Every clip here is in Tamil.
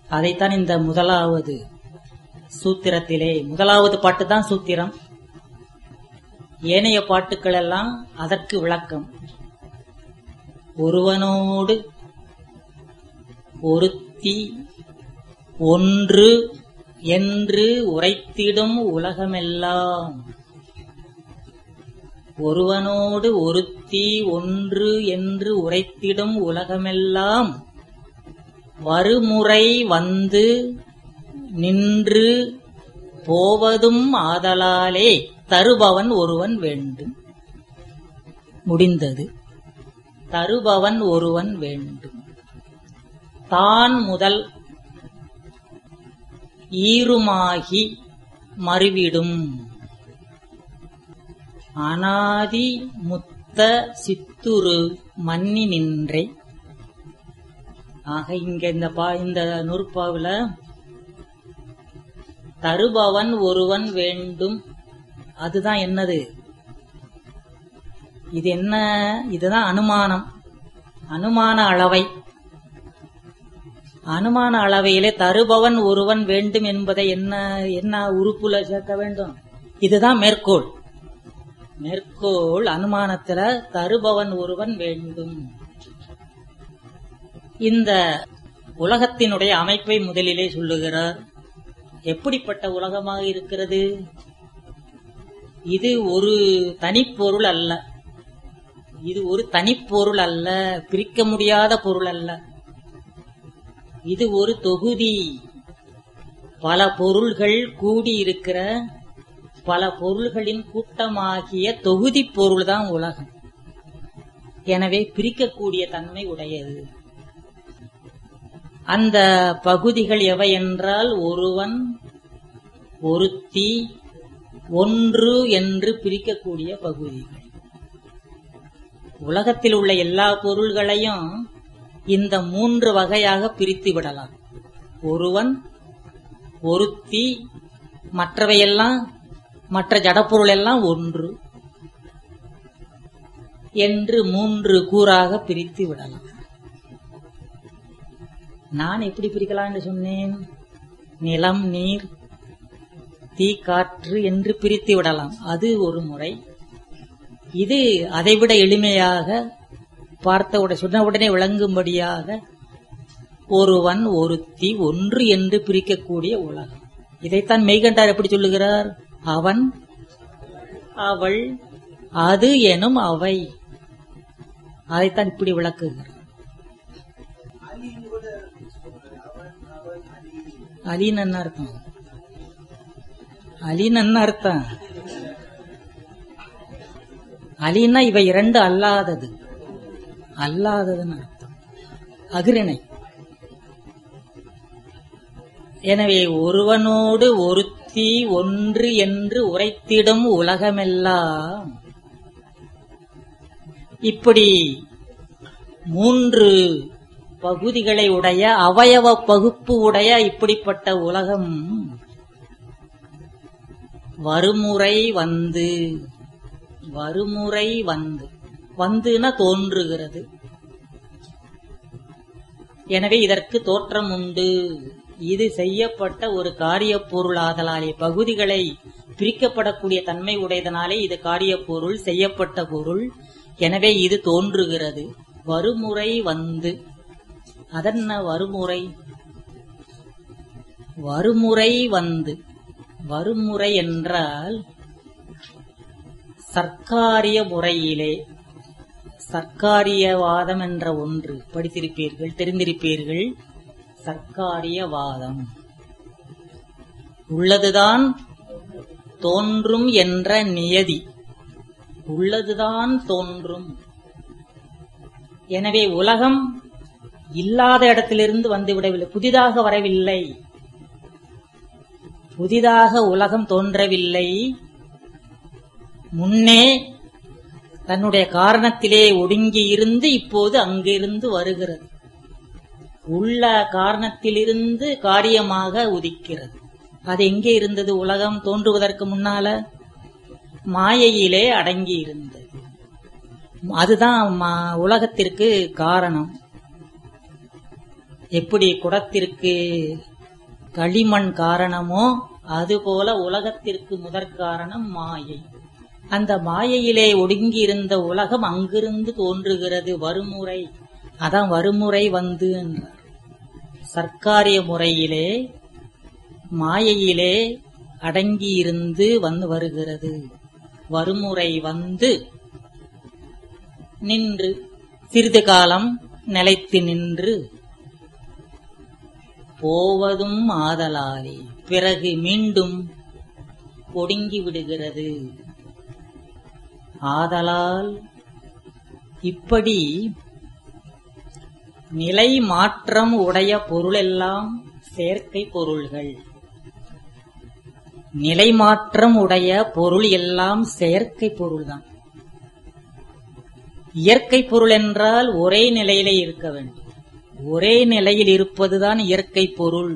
அதைத்தான் இந்த முதலாவது சூத்திரத்திலே முதலாவது பாட்டு தான் சூத்திரம் ஏனைய பாட்டுக்கள் எல்லாம் அதற்கு விளக்கம் ஒருவனோடு ஒருத்தி ஒன்று என்று உரைத்திடும் உலகமெல்லாம் ஒருவனோடு ஒருத்தி ஒன்று என்று உரைத்திடும் உலகமெல்லாம் வருமுறை வந்து நின்று போவதும் ஆதலாலே தருபவன் ஒருவன் வேண்டும் முடிந்தது தருபவன் ஒருவன் வேண்டும் தான் முதல் ஈருமாகி மறுவிடும் அனாதி முத்த சித்துரு மன்னி நின்றே ஆக இங்க இந்த பா இந்த நூற்பாவுல தருபவன் ஒருவன் வேண்டும் அதுதான் என்னது இது என்ன இதுதான் அனுமானம் அனுமான அளவை அனுமான அளவையிலே தருபவன் ஒருவன் வேண்டும் என்பதை என்ன என்ன உறுப்புல சேர்க்க வேண்டும் இதுதான் மேற்கோள் மேற்கோள் அனுமானத்துல தருபவன் ஒருவன் வேண்டும் இந்த உலகத்தினுடைய அமைப்பை முதலிலே சொல்லுகிறார் எப்படிப்பட்ட உலகமாக இருக்கிறது இது ஒரு தனிப்பொருள் அல்ல இது ஒரு தனிப்பொருள் அல்ல பிரிக்க முடியாத பொருள் அல்ல இது ஒரு தொகுதி பல பொருள்கள் கூடியிருக்கிற பல பொருள்களின் கூட்டமாகிய தொகுதி பொருள்தான் உலகம் எனவே பிரிக்கக்கூடிய தன்மை உடையது அந்த பகுதிகள் எவை என்றால் ஒருவன் ஒருத்தி ஒன்று என்று பிரிக்கக்கூடிய பகுதிகள் உலகத்தில் உள்ள எல்லா பொருள்களையும் இந்த மூன்று வகையாக பிரித்து விடலாம் ஒருவன் ஒருத்தி மற்றவையெல்லாம் மற்ற ஜடப்பொருள் எல்லாம் ஒன்று என்று மூன்று கூறாக பிரித்து விடலாம் நான் எப்படி பிரிக்கலாம் என்று சொன்னேன் நிலம் நீர் தீ காற்று என்று பிரித்து விடலாம் அது ஒரு முறை இது அதைவிட எளிமையாக பார்த்த உடனே சொன்ன உடனே விளங்கும்படியாக ஒருவன் ஒருத்தி ஒன்று என்று பிரிக்கக்கூடிய உலகம் இதைத்தான் மெய்கண்டார் எப்படி சொல்லுகிறார் அவன் அவள் அது எனும் அவை அதைத்தான் இப்படி விளக்குகிறார் அலின்னு என்ன அர்த்தம் அலின்னு என்ன அர்த்தம் அலின்னா இவை இரண்டு அல்லாதது அல்லாததுன்னு அர்த்தம் அகிரிணை எனவே ஒருவனோடு ஒருத்தி ஒன்று என்று உரைத்திடும் உலகமெல்லாம் இப்படி மூன்று பகுதிகளை உடைய அவயவ பகுப்பு உடைய இப்படிப்பட்ட உலகம் வருமுறை வந்து வருமுறை வந்து வந்துன தோன்றுகிறது எனவே இதற்கு தோற்றம் உண்டு இது செய்யப்பட்ட ஒரு காரிய பொருளாதலாலே பகுதிகளை பிரிக்கப்படக்கூடிய தன்மை உடையதனாலே இது காரிய பொருள் செய்யப்பட்ட பொருள் எனவே இது தோன்றுகிறது வருமுறை வந்து அதென்ன வருமுறை வருமுறை வந்து வருமுறை என்றால் சர்க்காரிய முறையிலே சர்க்காரியவாதம் என்ற ஒன்று படித்திருப்பீர்கள் தெரிந்திருப்பீர்கள் சர்க்காரியவாதம் உள்ளதுதான் தோன்றும் என்ற நியதி உள்ளதுதான் தோன்றும் எனவே உலகம் இல்லாத இடத்திலிருந்து வந்துவிடவில்லை புதிதாக வரவில்லை புதிதாக உலகம் தோன்றவில்லை முன்னே தன்னுடைய காரணத்திலே ஒடுங்கி இருந்து இப்போது அங்கிருந்து வருகிறது உள்ள காரணத்திலிருந்து காரியமாக உதிக்கிறது அது எங்கே இருந்தது உலகம் தோன்றுவதற்கு முன்னால மாயையிலே அடங்கி இருந்தது அதுதான் மா- உலகத்திற்கு காரணம் எப்படி குடத்திற்கு களிமண் காரணமோ அதுபோல உலகத்திற்கு முதற் காரணம் மாயை அந்த மாயையிலே ஒடுங்கி இருந்த உலகம் அங்கிருந்து தோன்றுகிறது வருமுறை அதான் வருமுறை வந்து என்றார் சர்க்காரிய முறையிலே மாயையிலே அடங்கியிருந்து வந்து வருகிறது வருமுறை வந்து நின்று சிறிது காலம் நிலைத்து நின்று போவதும் ஆதலாலே பிறகு மீண்டும் ஒடுங்கி விடுகிறது ஆதலால் இப்படி நிலை மாற்றம் உடைய பொருளெல்லாம் செயற்கை பொருள்கள் நிலை மாற்றம் உடைய பொருள் எல்லாம் செயற்கை பொருள்தான் இயற்கை பொருள் என்றால் ஒரே நிலையிலே இருக்க வேண்டும் ஒரே நிலையில் இருப்பதுதான் இயற்கை பொருள்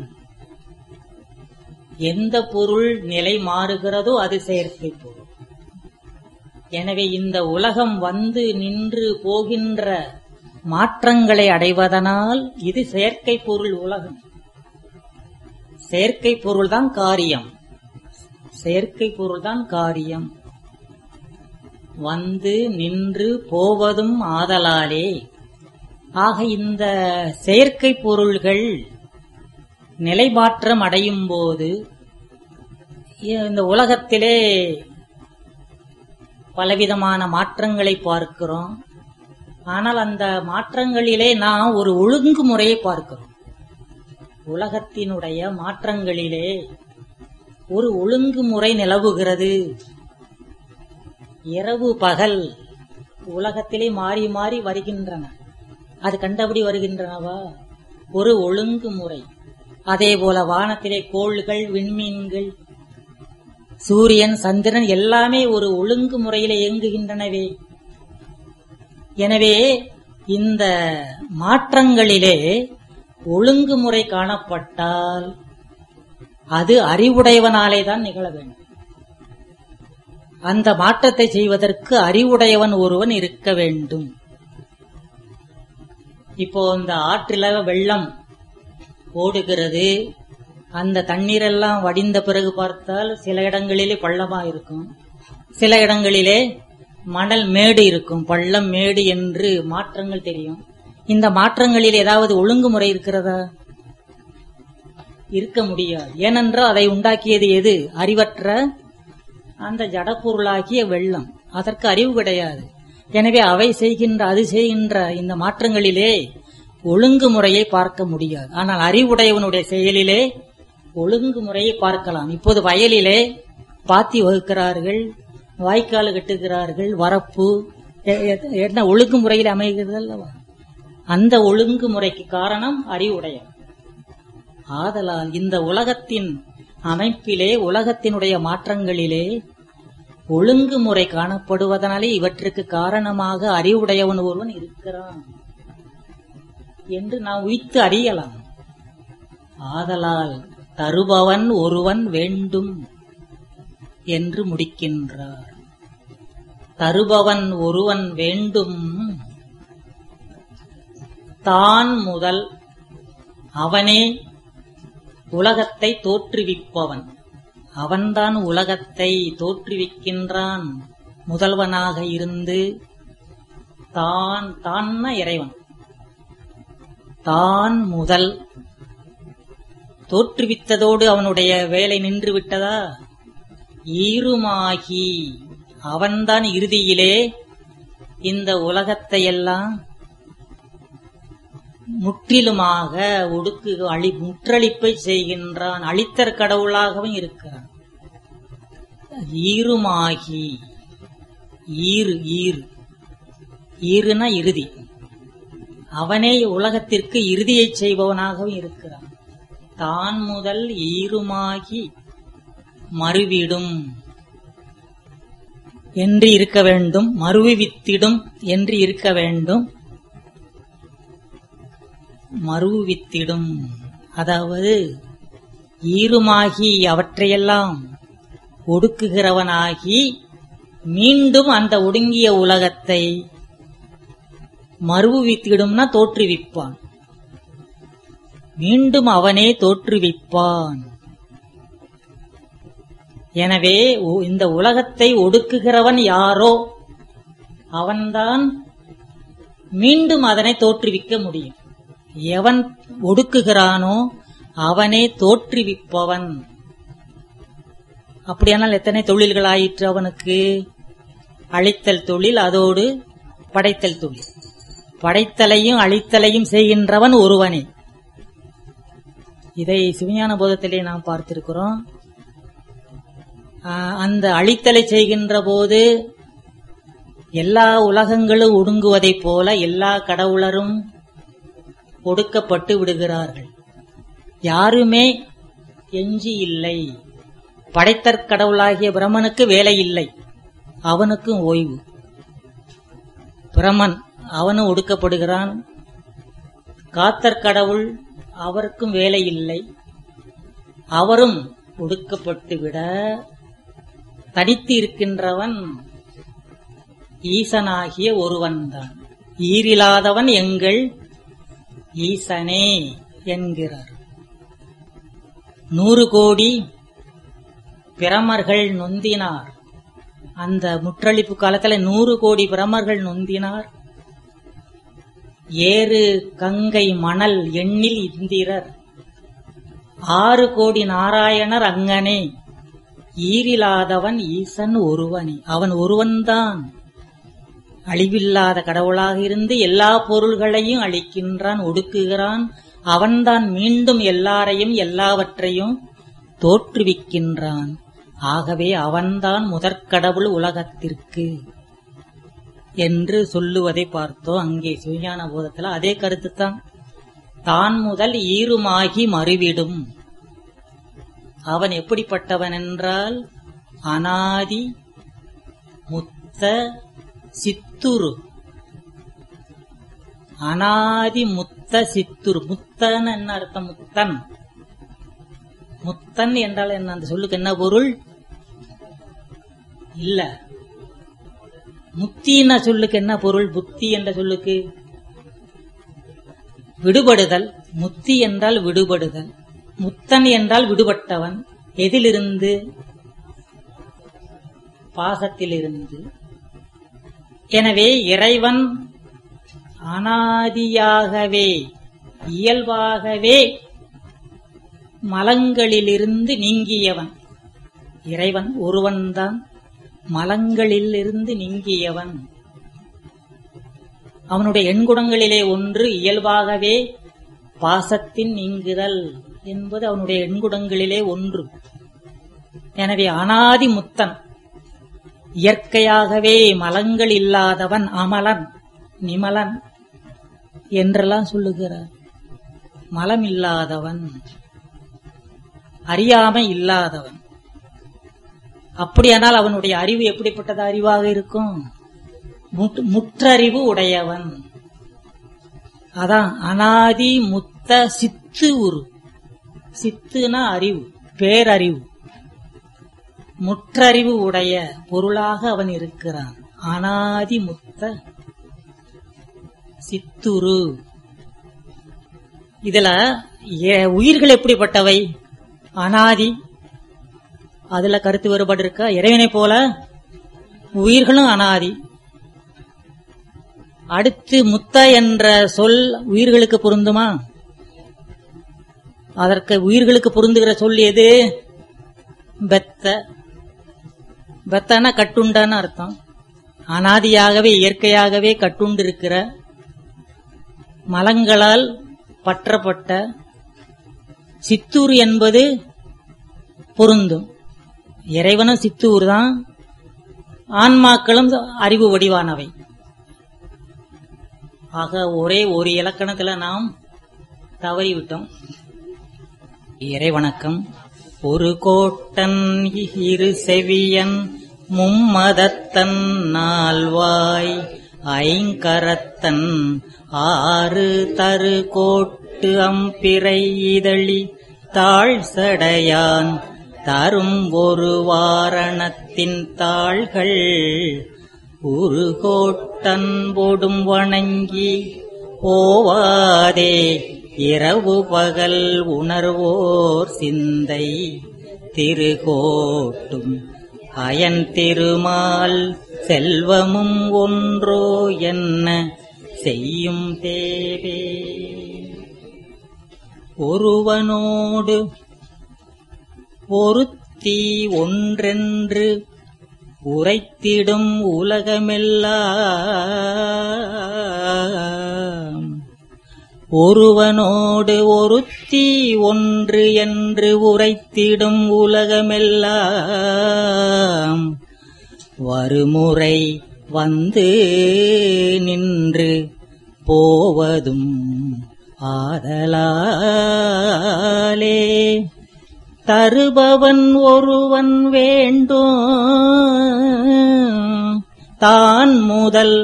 எந்த பொருள் நிலை மாறுகிறதோ அது செயற்கை பொருள் எனவே இந்த உலகம் வந்து நின்று போகின்ற மாற்றங்களை அடைவதனால் இது செயற்கை பொருள் உலகம் செயற்கை பொருள்தான் காரியம் செயற்கை பொருள்தான் காரியம் வந்து நின்று போவதும் ஆதலாலே ஆக இந்த செயற்கை பொருள்கள் நிலைமாற்றம் அடையும் போது இந்த உலகத்திலே பலவிதமான மாற்றங்களை பார்க்கிறோம் ஆனால் அந்த மாற்றங்களிலே நாம் ஒரு ஒழுங்குமுறையை பார்க்கிறோம் உலகத்தினுடைய மாற்றங்களிலே ஒரு ஒழுங்குமுறை நிலவுகிறது இரவு பகல் உலகத்திலே மாறி மாறி வருகின்றன அது கண்டபடி வருகின்றனவா ஒரு ஒழுங்குமுறை அதே போல வானத்திலே கோள்கள் விண்மீன்கள் சூரியன் சந்திரன் எல்லாமே ஒரு ஒழுங்கு முறையில இயங்குகின்றனவே எனவே இந்த மாற்றங்களிலே ஒழுங்குமுறை காணப்பட்டால் அது அறிவுடையவனாலே தான் நிகழ வேண்டும் அந்த மாற்றத்தை செய்வதற்கு அறிவுடையவன் ஒருவன் இருக்க வேண்டும் இப்போ இந்த ஆற்றில வெள்ளம் ஓடுகிறது அந்த தண்ணீரெல்லாம் வடிந்த பிறகு பார்த்தால் சில இடங்களிலே பள்ளமா இருக்கும் சில இடங்களிலே மணல் மேடு இருக்கும் பள்ளம் மேடு என்று மாற்றங்கள் தெரியும் இந்த மாற்றங்களில் ஏதாவது ஒழுங்குமுறை இருக்கிறதா இருக்க முடியாது ஏனென்றால் அதை உண்டாக்கியது எது அறிவற்ற அந்த ஜடப்பொருளாகிய வெள்ளம் அதற்கு அறிவு கிடையாது எனவே அவை செய்கின்ற அது செய்கின்ற இந்த மாற்றங்களிலே ஒழுங்குமுறையை பார்க்க முடியாது ஆனால் அறிவுடையவனுடைய செயலிலே ஒழுங்குமுறையை பார்க்கலாம் இப்போது வயலிலே பாத்தி வகுக்கிறார்கள் வாய்க்கால் கட்டுகிறார்கள் வரப்பு எ- எ- என்ன ஒழுங்குமுறையில் அமைகிறது அல்லவா அந்த ஒழுங்குமுறைக்கு காரணம் அறிவுடையவன் ஆதலால் இந்த உலகத்தின் அமைப்பிலே உலகத்தினுடைய மாற்றங்களிலே ஒழுங்குமுறை காணப்படுவதனாலே இவற்றுக்கு காரணமாக அறிவுடையவன் ஒருவன் இருக்கிறான் என்று நாம் உய்த்து அறியலாம் ஆதலால் தருபவன் ஒருவன் வேண்டும் என்று முடிக்கின்றார் தருபவன் ஒருவன் வேண்டும் தான் முதல் அவனே உலகத்தை தோற்றுவிப்பவன் அவன்தான் உலகத்தை தோற்றுவிக்கின்றான் முதல்வனாக இருந்து தான் தான்னா இறைவன் தான் முதல் தோற்றுவித்ததோடு அவனுடைய வேலை நின்று விட்டதா ஈருமாகி அவன்தான் இறுதியிலே இந்த உலகத்தை எல்லாம் முற்றிலுமாக ஒடுக்கு அழி முற்றளிப்பை செய்கின்றான் அழித்தற் கடவுளாகவும் இருக்கிறான் ஈருமாகி ஈறு ஈறு ஈறுனா இறுதி அவனே உலகத்திற்கு இறுதியை செய்பவனாகவும் இருக்கிறான் தான் முதல் ஈருமாகி மறுவிடும் என்று இருக்க வேண்டும் மறுவித்திடும் என்று இருக்க வேண்டும் மறுவித்திடும் அதாவது ஈருமாகி அவற்றையெல்லாம் ஒடுக்குகிறவனாகி மீண்டும் அந்த ஒடுங்கிய உலகத்தை மறுவித்திடும்னா தோற்றுவிப்பான் மீண்டும் அவனே தோற்றுவிப்பான் எனவே உ- இந்த உலகத்தை ஒடுக்குகிறவன் யாரோ அவன்தான் மீண்டும் அதனை தோற்றுவிக்க முடியும் எவன் ஒடுக்குகிறானோ அவனே தோற்றுவிப்பவன் அப்படியானால் எத்தனை தொழில்கள் ஆயிற்று அவனுக்கு அழித்தல் தொழில் அதோடு படைத்தல் தொழில் படைத்தலையும் அழித்தலையும் செய்கின்றவன் ஒருவனே இதை சிவஞான போதத்திலே நாம் பார்த்திருக்கிறோம் ஆஹ், அந்த அழித்தலை செய்கின்ற போது எல்லா உலகங்களும் ஒடுங்குவதைப் போல எல்லா கடவுளரும் ஒடுக்கப்பட்டு விடுகிறார்கள் யாருமே எஞ்சி இல்லை படைத்தற் கடவுளாகிய பிரமனுக்கு வேலை இல்லை அவனுக்கும் ஓய்வு பிரமன் அவனும் ஒடுக்கப்படுகிறான் காத்தற் கடவுள் அவருக்கும் வேலை இல்லை அவரும் ஒடுக்கப்பட்டு விட தனித்து இருக்கின்றவன் ஈசனாகிய ஒருவன்தான் ஈரில்லாதவன் எங்கள் ஈசனே என்கிறார் நூறு கோடி பிரமர்கள் நொந்தினார் அந்த முற்றளிப்பு காலத்துல நூறு கோடி பிரமர்கள் நொந்தினார் ஏறு கங்கை மணல் எண்ணில் இந்திரர் ஆறு கோடி நாராயணர் அங்கனே ஈரில்லாதவன் ஈசன் ஒருவனே அவன் ஒருவன்தான் அழிவில்லாத கடவுளாக இருந்து எல்லா பொருள்களையும் அழிக்கின்றான் ஒடுக்குகிறான் அவன்தான் மீண்டும் எல்லாரையும் எல்லாவற்றையும் தோற்றுவிக்கின்றான் ஆகவே அவன்தான் முதற்கடவுள் உலகத்திற்கு என்று சொல்லுவதை பார்த்தோம் அங்கே சுஞான போதத்துல அதே கருத்துத்தான் தான் முதல் ஈருமாகி மறுவிடும் அவன் எப்படிப்பட்டவன் என்றால் அனாதி முத்த சித்துரு அனாதி முத்த சித்துரு முத்தன் என்ன அர்த்தம் முத்தன் முத்தன் என்றால் என்ன அந்த சொல்லுக்கு என்ன பொருள் இல்ல முத்தின சொல்லுக்கு என்ன பொருள் புத்தி என்ற சொல்லுக்கு விடுபடுதல் முத்தி என்றால் விடுபடுதல் முத்தன் என்றால் விடுபட்டவன் எதிலிருந்து பாசத்திலிருந்து எனவே இறைவன் அனாதியாகவே இயல்பாகவே மலங்களிலிருந்து நீங்கியவன் இறைவன் ஒருவன்தான் மலங்களிலிருந்து நீங்கியவன் அவனுடைய எண்குணங்களிலே ஒன்று இயல்பாகவே பாசத்தின் நீங்குதல் என்பது அவனுடைய எண்குணங்களிலே ஒன்று எனவே அனாதி முத்தன் இயற்கையாகவே மலங்கள் இல்லாதவன் அமலன் நிமலன் என்றெல்லாம் சொல்லுகிறார் மலம் இல்லாதவன் அறியாமை இல்லாதவன் அப்படியானால் அவனுடைய அறிவு எப்படிப்பட்டது அறிவாக இருக்கும் முட்- முற்றறிவு உடையவன் அதான் அனாதி முத்த சித்து உரு சித்துனா அறிவு பேரறிவு முற்றறிவு உடைய பொருளாக அவன் இருக்கிறான் அனாதி முத்த சித்துரு இதுல ஏ- உயிர்கள் எப்படிப்பட்டவை அனாதி அதுல கருத்து வேறுபாடு இருக்கா இறைவனை போல உயிர்களும் அனாதி அடுத்து முத்த என்ற சொல் உயிர்களுக்கு பொருந்துமா அதற்கு உயிர்களுக்கு பொருந்துகிற சொல் எது பெத்த பெத்தனா கட்டுண்டான்னு அர்த்தம் அனாதியாகவே இயற்கையாகவே கட்டுண்டிருக்கிற மலங்களால் பற்றப்பட்ட சித்தூர் என்பது பொருந்தும் இறைவனும் சித்தூர் தான் ஆன்மாக்களும் அறிவு வடிவானவை ஆக ஒரே ஒரு இலக்கணத்துல நாம் தவறிவிட்டோம் இறைவணக்கம் ஒரு கோட்டன் இரு செவியன் மும்மதத்தன் நால்வாய் ஐங்கரத்தன் ஆறு தரு கோட்டு அம்பிறை இதழி தாழ் சடையான் தரும் ஒரு வாரணத்தின் தாள்கள் உருகோட்டன் போடும் வணங்கி போவாதே இரவு பகல் உணர்வோர் சிந்தை திருகோட்டும் அயன் திருமால் செல்வமும் ஒன்றோ என்ன செய்யும் தேவே ஒருவனோடு ஒருத்தி ஒன்றென்று உரைத்திடும் உலகமெல்லாம் ஒருவனோடு ஒருத்தி ஒன்று என்று உரைத்திடும் உலகமெல்லாம் வருமுறை வந்து நின்று போவதும் ஆதலாலே தருபவன் ஒருவன் வேண்டும் தான் முதல்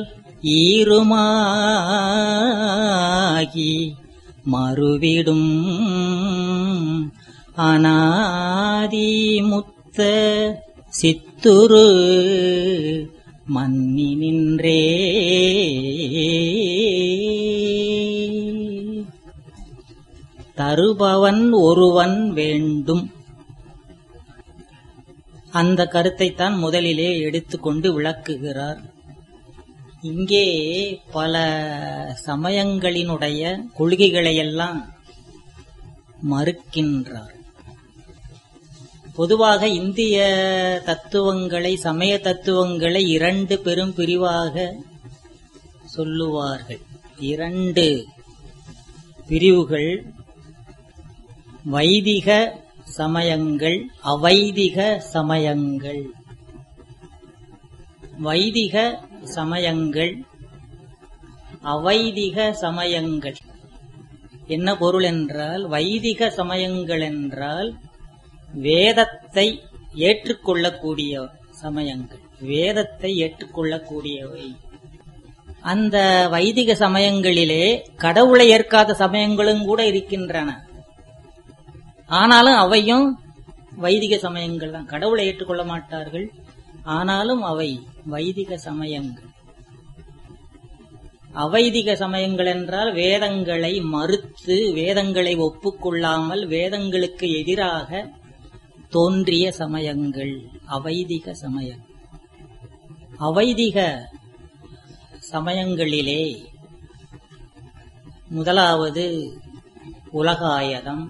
ஈருமாகி மறுவிடும் அனாதி முத்த சித்துரு மன்னி நின்றே தருபவன் ஒருவன் வேண்டும் அந்த கருத்தைத்தான் முதலிலே எடுத்துக்கொண்டு விளக்குகிறார் இங்கே பல சமயங்களினுடைய கொள்கைகளையெல்லாம் மறுக்கின்றார் பொதுவாக இந்திய தத்துவங்களை சமய தத்துவங்களை இரண்டு பெரும் பிரிவாக சொல்லுவார்கள் இரண்டு பிரிவுகள் வைதிக சமயங்கள் அவைதிக சமயங்கள் வைதிக சமயங்கள் அவைதிக சமயங்கள் என்ன பொருள் என்றால் வைதிக சமயங்கள் என்றால் வேதத்தை ஏற்றுக்கொள்ளக்கூடிய சமயங்கள் வேதத்தை ஏற்றுக்கொள்ளக்கூடியவை அந்த வைதிக சமயங்களிலே கடவுளை ஏற்காத சமயங்களும் கூட இருக்கின்றன ஆனாலும் அவையும் வைதிக சமயங்கள் தான் கடவுளை ஏற்றுக்கொள்ள மாட்டார்கள் ஆனாலும் அவை வைதிக சமயங்கள் அவைதிக சமயங்கள் என்றால் வேதங்களை மறுத்து வேதங்களை ஒப்புக்கொள்ளாமல் வேதங்களுக்கு எதிராக தோன்றிய சமயங்கள் அவைதிக சமயம் அவைதிக சமயங்களிலே முதலாவது உலகாயதம்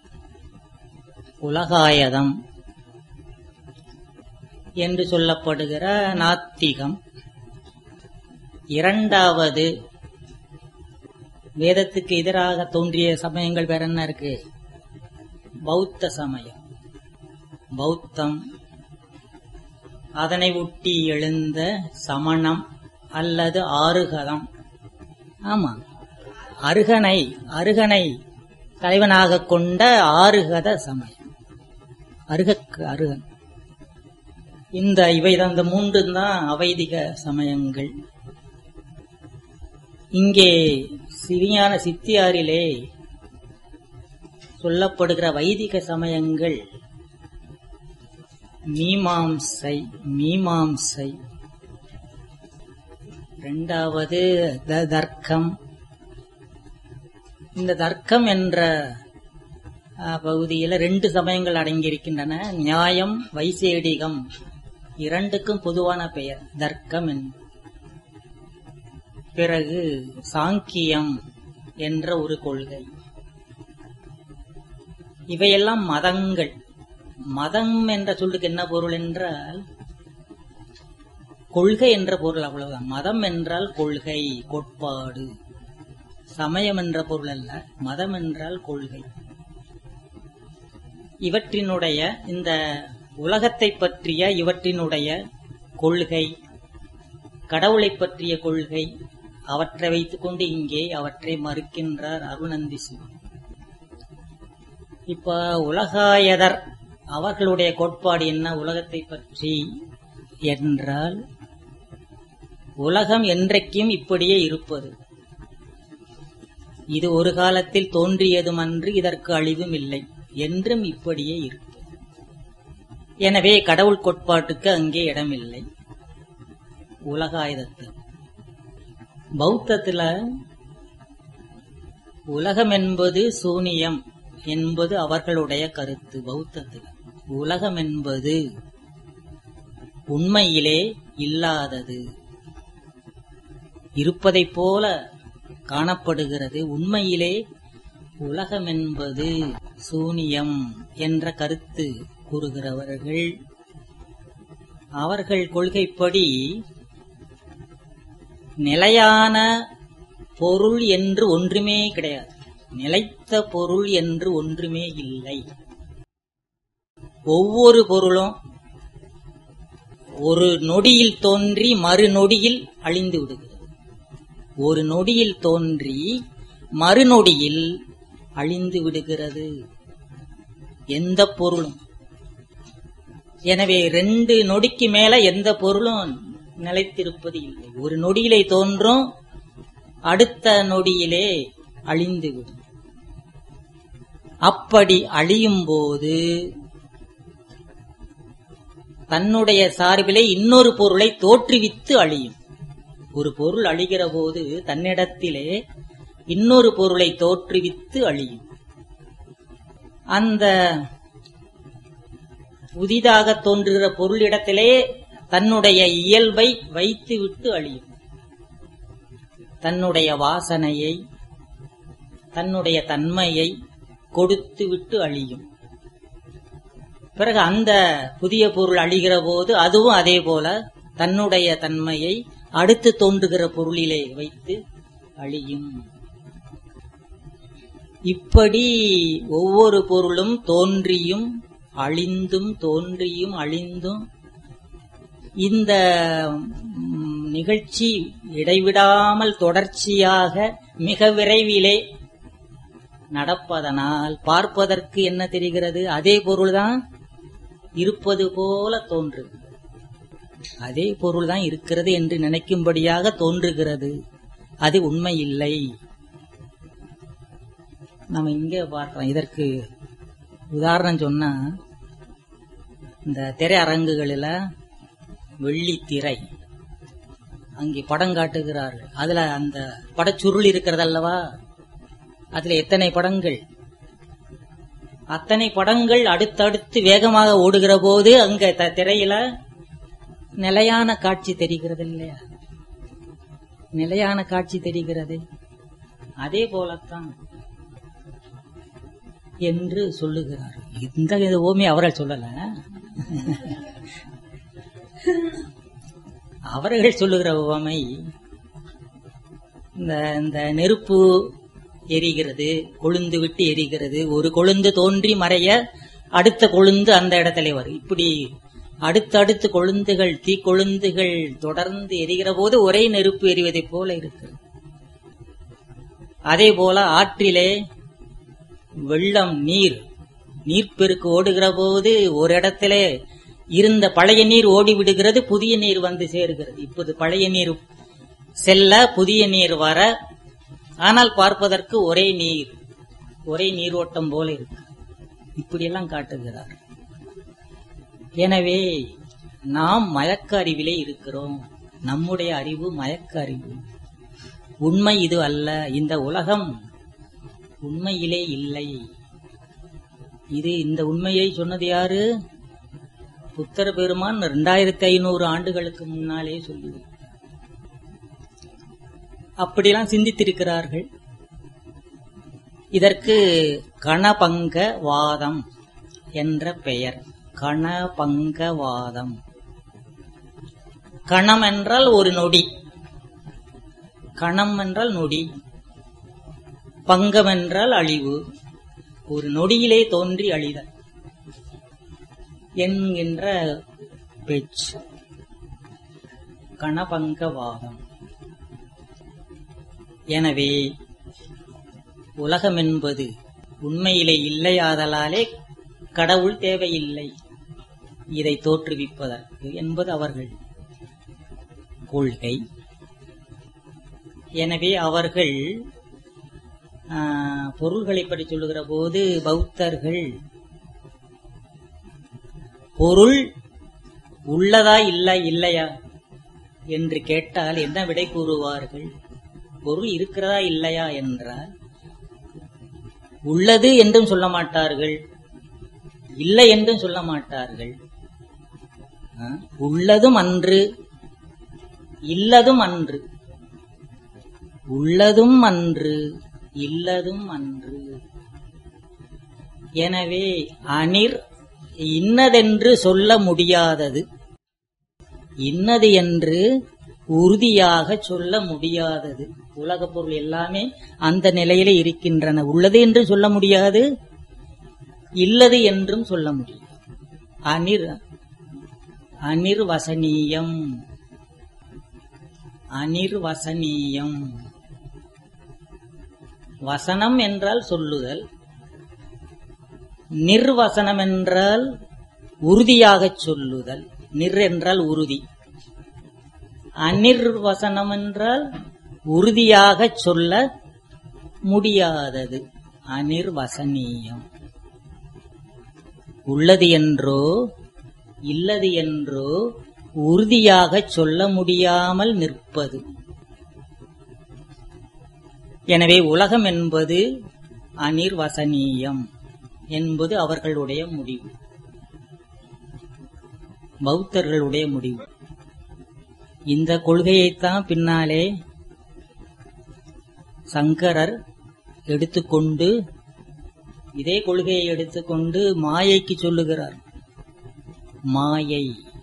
உலகாயதம் என்று சொல்லப்படுகிற நாத்திகம் இரண்டாவது வேதத்துக்கு எதிராக தோன்றிய சமயங்கள் வேற என்ன இருக்கு பௌத்த சமயம் பௌத்தம் அதனை ஒட்டி எழுந்த சமணம் அல்லது ஆறுகதம் ஆமா அருகனை அருகனை தலைவனாக கொண்ட ஆறுகத சமயம் அருகக்கு அருகன் இந்த இவை இந்த மூன்று தான் அவைதிக சமயங்கள் இங்கே சிவியான சித்தியாரிலே சொல்லப்படுகிற வைதிக சமயங்கள் மீமாம்சை மீமாம்சை இரண்டாவது த- தர்க்கம் இந்த தர்க்கம் என்ற அஹ், பகுதியில ரெண்டு சமயங்கள் அடங்கியிருக்கின்றன நியாயம் வைசேடிகம் இரண்டுக்கும் பொதுவான பெயர் தர்க்கம் என்று பிறகு சாங்கியம் என்ற ஒரு கொள்கை இவையெல்லாம் மதங்கள் மதம் என்ற சொல்லுக்கு என்ன பொருள் என்றால் கொள்கை என்ற பொருள் அவ்வளவுதான் மதம் என்றால் கொள்கை கோட்பாடு சமயம் என்ற பொருள் அல்ல மதம் என்றால் கொள்கை இவற்றினுடைய இந்த உலகத்தை பற்றிய இவற்றினுடைய கொள்கை கடவுளை பற்றிய கொள்கை அவற்றை வைத்துக்கொண்டு இங்கே அவற்றை மறுக்கின்றார் அருணந்தி சிவம் இப்ப உலகாயதர் அவர்களுடைய கோட்பாடு என்ன உலகத்தை பற்றி என்றால் உலகம் என்றைக்கும் இப்படியே இருப்பது இது ஒரு காலத்தில் தோன்றியதுமன்று இதற்கு அழிவும் இல்லை என்றும் இப்படியே இருப்பது எனவே கடவுள் கோட்பாட்டுக்கு அங்கே இடமில்லை உலகாயுதத்தில் பௌத்தத்துல உலகம் என்பது சூனியம் என்பது அவர்களுடைய கருத்து பௌத்தத்தில் உலகம் என்பது உண்மையிலே இல்லாதது இருப்பதைப் போல காணப்படுகிறது உண்மையிலே உலகம் என்பது சூனியம் என்ற கருத்து கூறுகிறவர்கள் அவர்கள் கொள்கைப்படி நிலையான பொருள் என்று ஒன்றுமே கிடையாது நிலைத்த பொருள் என்று ஒன்றுமே இல்லை ஒவ்வொரு பொருளும் ஒரு நொடியில் தோன்றி மறுநொடியில் அழிந்து விடுகிறது ஒரு நொடியில் தோன்றி மறுநொடியில் அழிந்து விடுகிறது எந்த பொருளும் எனவே ரெண்டு நொடிக்கு மேல எந்த பொருளும் நிலைத்திருப்பது இல்லை ஒரு நொடியிலே தோன்றும் அடுத்த நொடியிலே அழிந்துவிடும் அப்படி அழியும் போது தன்னுடைய சார்பிலே இன்னொரு பொருளை தோற்றுவித்து அழியும் ஒரு பொருள் அழிகிற போது தன்னிடத்திலே இன்னொரு பொருளை தோற்றுவித்து அழியும் அந்த புதிதாக தோன்றுகிற பொருளிடத்திலே தன்னுடைய இயல்பை வைத்துவிட்டு அழியும் தன்னுடைய வாசனையை தன்னுடைய தன்மையை கொடுத்து விட்டு அழியும் பிறகு அந்த புதிய பொருள் அழிகிற போது அதுவும் அதே போல தன்னுடைய தன்மையை அடுத்து தோன்றுகிற பொருளிலே வைத்து அழியும் இப்படி ஒவ்வொரு பொருளும் தோன்றியும் அழிந்தும் தோன்றியும் அழிந்தும் இந்த ம், நிகழ்ச்சி இடைவிடாமல் தொடர்ச்சியாக மிக விரைவிலே நடப்பதனால் பார்ப்பதற்கு என்ன தெரிகிறது அதே பொருள்தான் இருப்பது போல தோன்றுகிறது அதே பொருள்தான் இருக்கிறது என்று நினைக்கும்படியாக தோன்றுகிறது அது உண்மை இல்லை நம்ம இங்க பார்க்கலாம் இதற்கு உதாரணம் சொன்னா இந்த திரையரங்குகளில் வெள்ளி திரை அங்கே படம் காட்டுகிறார்கள் அதுல அந்த படச்சுருள் இருக்கிறது அல்லவா அதுல எத்தனை படங்கள் அத்தனை படங்கள் அடுத்தடுத்து வேகமாக ஓடுகிற போது அங்க த- திரையில நிலையான காட்சி தெரிகிறது இல்லையா நிலையான காட்சி தெரிகிறது அதே போலத்தான் என்று சொல்லுகிறார் இந்த ஓமி அவர்கள் சொல்லல அவர்கள் சொல்லுகிற உவமை இந்த இந்த நெருப்பு எரிகிறது கொழுந்து விட்டு எரிகிறது ஒரு கொழுந்து தோன்றி மறைய அடுத்த கொழுந்து அந்த இடத்துல வரும் இப்படி அடுத்தடுத்து கொழுந்துகள் தீ கொழுந்துகள் தொடர்ந்து எரிகிற போது ஒரே நெருப்பு எரிவதைப் போல இருக்கு அதே போல ஆற்றிலே வெள்ளம் நீர் நீர்ப்பெருக்கு ஓடுகிற போது ஒரு இடத்திலே இருந்த பழைய நீர் ஓடி விடுகிறது புதிய நீர் வந்து சேருகிறது இப்போது பழைய நீர் செல்ல புதிய நீர் வர ஆனால் பார்ப்பதற்கு ஒரே நீர் ஒரே நீரோட்டம் போல இருக்கு இப்படியெல்லாம் காட்டுகிறார் எனவே நாம் மயக்க அறிவிலே இருக்கிறோம் நம்முடைய அறிவு மயக்க அறிவு உண்மை இது அல்ல இந்த உலகம் உண்மையிலே இல்லை இது இந்த உண்மையை சொன்னது யாரு புத்தர பெருமான் ரெண்டாயிரத்தி ஐநூறு ஆண்டுகளுக்கு முன்னாலே சொல்லி அப்படிலாம் சிந்தித்திருக்கிறார்கள் இதற்கு கணபங்க வாதம் என்ற பெயர் கணபங்கவாதம் கணம் என்றால் ஒரு நொடி கணம் என்றால் நொடி பங்கம் என்றால் அழிவு ஒரு நொடியிலே தோன்றி அழிதல் என்கின்ற பேச்சு கணபங்கவாதம் எனவே உலகம் என்பது உண்மையிலே இல்லையாதலாலே கடவுள் தேவையில்லை இதை தோற்றுவிப்பதற்கு என்பது அவர்கள் கொள்கை எனவே அவர்கள் ஆ, பொருள்களை பற்றி சொல்லுகிற போது பௌத்தர்கள் பொருள் உள்ளதா இல்லை இல்லையா என்று கேட்டால் என்ன விடை கூறுவார்கள் பொருள் இருக்கிறதா இல்லையா என்றால் உள்ளது என்றும் சொல்ல மாட்டார்கள் இல்லை என்றும் சொல்ல மாட்டார்கள் ஆ? உள்ளதும் அன்று இல்லதும் அன்று உள்ளதும் அன்று இல்லதும் அன்று எனவே அனிர் இன்னதென்று சொல்ல முடியாதது இன்னது என்று உறுதியாக சொல்ல முடியாதது உலகப் பொருள் எல்லாமே அந்த நிலையிலே இருக்கின்றன உள்ளது என்று சொல்ல முடியாது இல்லது என்றும் சொல்ல முடியும் அனிர் அனிர்வசனீயம் அனிர்வசனீயம் வசனம் என்றால் சொல்லுதல் நிர்வசனம் என்றால் உறுதியாகச் சொல்லுதல் நிர் என்றால் உறுதி அனிர்வசனம் என்றால் உறுதியாகச் சொல்ல முடியாதது அனிர்வசனீயம் உள்ளது என்றோ இல்லது என்றோ உறுதியாகச் சொல்ல முடியாமல் நிற்பது எனவே உலகம் என்பது அனிர்வசனீயம் என்பது அவர்களுடைய முடிவு பௌத்தர்களுடைய முடிவு இந்த கொள்கையைத்தான் பின்னாலே சங்கரர் எடுத்துக்கொண்டு இதே கொள்கையை எடுத்துக்கொண்டு மாயைக்கு சொல்லுகிறார் மாயை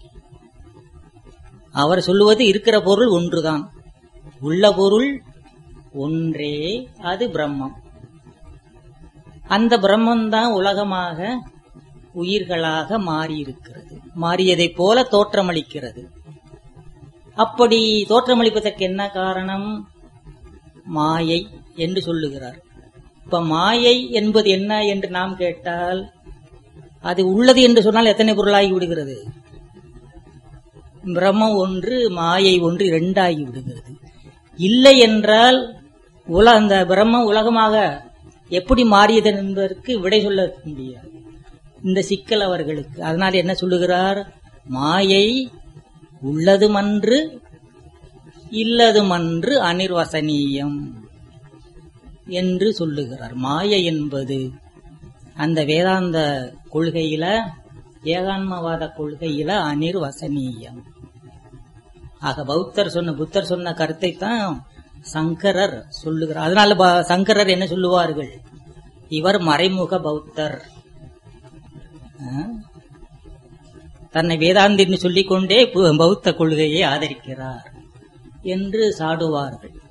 அவர் சொல்லுவது இருக்கிற பொருள் ஒன்றுதான் உள்ள பொருள் ஒன்றே அது பிரம்மம் அந்த பிரம்மம்தான் உலகமாக உயிர்களாக மாறியிருக்கிறது மாறியதைப் போல தோற்றமளிக்கிறது அப்படி தோற்றமளிப்பதற்கு என்ன காரணம் மாயை என்று சொல்லுகிறார் இப்ப மாயை என்பது என்ன என்று நாம் கேட்டால் அது உள்ளது என்று சொன்னால் எத்தனை பொருளாகி விடுகிறது பிரம்மம் ஒன்று மாயை ஒன்று இரண்டாகி விடுகிறது இல்லை என்றால் உல அந்த பிரம்மம் உலகமாக எப்படி மாறியது என்பதற்கு விடை சொல்ல முடியாது இந்த சிக்கல் அவர்களுக்கு அதனால் என்ன சொல்லுகிறார் மாயை உள்ளதுமன்று இல்லதுமன்று அனிர்வசனீயம் என்று சொல்லுகிறார் மாயை என்பது அந்த வேதாந்த கொள்கையில ஏகான்மவாத கொள்கையில அனிர்வசனீயம் ஆக பௌத்தர் சொன்ன புத்தர் சொன்ன கருத்தை தான் சங்கரர் சொல்லுகிறார் அதனால ப- சங்கரர் என்ன சொல்லுவார்கள் இவர் மறைமுக பௌத்தர் ஆ? தன்னை வேதாந்தின்னு சொல்லிக்கொண்டே பு- பௌத்த கொள்கையை ஆதரிக்கிறார் என்று சாடுவார்கள்